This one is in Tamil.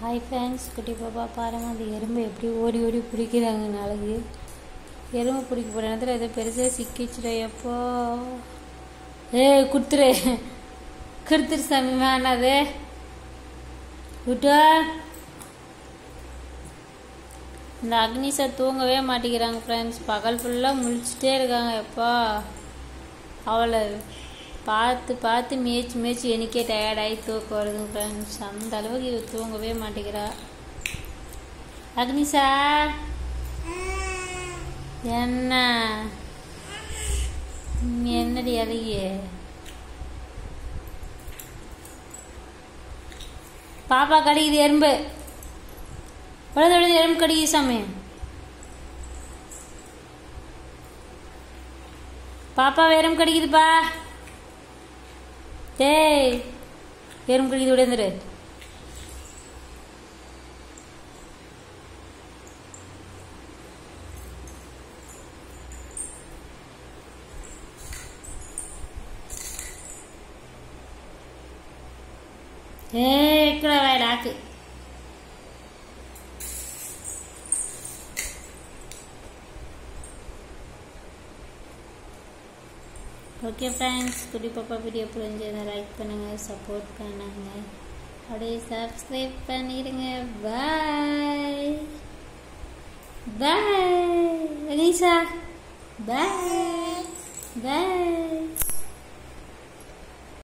ஹாய் ஃப்ரெண்ட்ஸ் குட்டி பாப்பா பாருங்கள் அந்த எறும்பு எப்படி ஓடி ஓடி பிடிக்கிறாங்க நாளைக்கு எறும்பு பிடிக்க போகிற நேரத்தில் ஏதோ பெருசாக சிக்கிச்சுடா எப்போ ஏ கொடுத்துரு கொடுத்துரு சாமி வேணாது விட்டா இந்த அக்னிசா தூங்கவே மாட்டேங்கிறாங்க ஃப்ரெண்ட்ஸ் பகல் ஃபுல்லாக முழிச்சிட்டே இருக்காங்க எப்பா அவளை பார்த்து பார்த்து மேய்ச்சி மேய்ச்சி எனக்கே டயர்டாகி தூக்கம் வருதுங்க ஃப்ரெண்ட்ஸ் அந்த அளவுக்கு இவ தூங்கவே மாட்டேங்கிறா அக்னிசா என்ன நீ என்னடி அழகிய பாப்பா கடிக்குது எறும்பு உடனே உடனே எறும்பு கடிக்குது சாமி பாப்பா எறும்பு கடிக்குதுப்பா டேய் எறும்பு கடிக்குது விடந்துரு ఏ ఇక్కడ వేలాకు ஓகே ஃப்ரெண்ட்ஸ் குடி பாப்பா வீடியோ புரிஞ்சதை லைக் பண்ணுங்கள் சப்போர்ட் பண்ணுங்க அப்படியே சப்ஸ்கிரைப் பண்ணிடுங்க பாய் பாய் அனீஷா பாய் பாய்